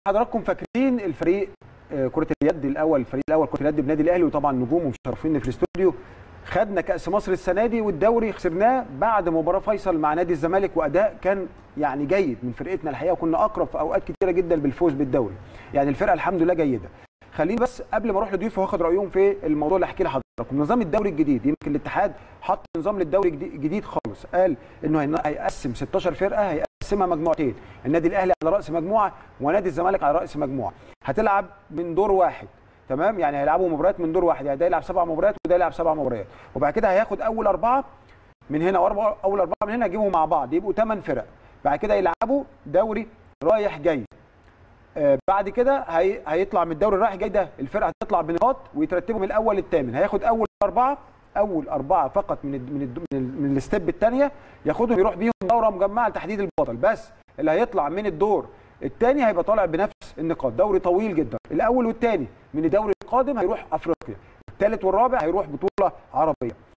حضراتكم فاكرين الفريق آه، كره اليد الاول الفريق الاول كره اليد بنادي الاهلي وطبعا نجوم ومشرفين في الاستوديو خدنا كاس مصر السنه دي والدوري خسرناه بعد مباراه فيصل مع نادي الزمالك واداء كان يعني جيد من فرقتنا الحقيقه وكنا اقرب في اوقات كتيره جدا بالفوز بالدوري يعني الفرقه الحمد لله جيده خليني بس قبل ما اروح لضيوفي واخد رايهم في الموضوع اللي احكي لحضراتكم نظام الدوري الجديد يمكن الاتحاد حط نظام للدوري جديد- جديد خالص قال انه هين- هيقسم 16 فرقه هيقسمها مجموعتين النادي الاهلي على راس مجموعه ونادي الزمالك على راس مجموعه هتلعب من دور واحد تمام يعني هيلعبوا مباريات من دور واحد يعني ده يلعب سبع مباريات وده يلعب سبع مباريات وبعد كده هياخد اول اربعه من هنا واربعه اول اربعه من هنا يجيبهم مع بعض يبقوا ثمان فرق بعد كده يلعبوا دوري رايح جاي آه، بعد كده هي... هيطلع من الدوري الرايح جاي ده الفرقه هتطلع بنقاط ويترتبوا من الاول للثامن هياخد اول اربعه اول اربعه فقط من ال... من ال... من, ال... من الستيب الثانيه ياخدهم يروح بيهم دوره مجمعه لتحديد البطل بس اللي هيطلع من الدور الثاني هيبقى طالع بنفس النقاط دوري طويل جدا الاول والثاني من الدوري القادم هيروح افريقيا الثالث والرابع هيروح بطوله عربيه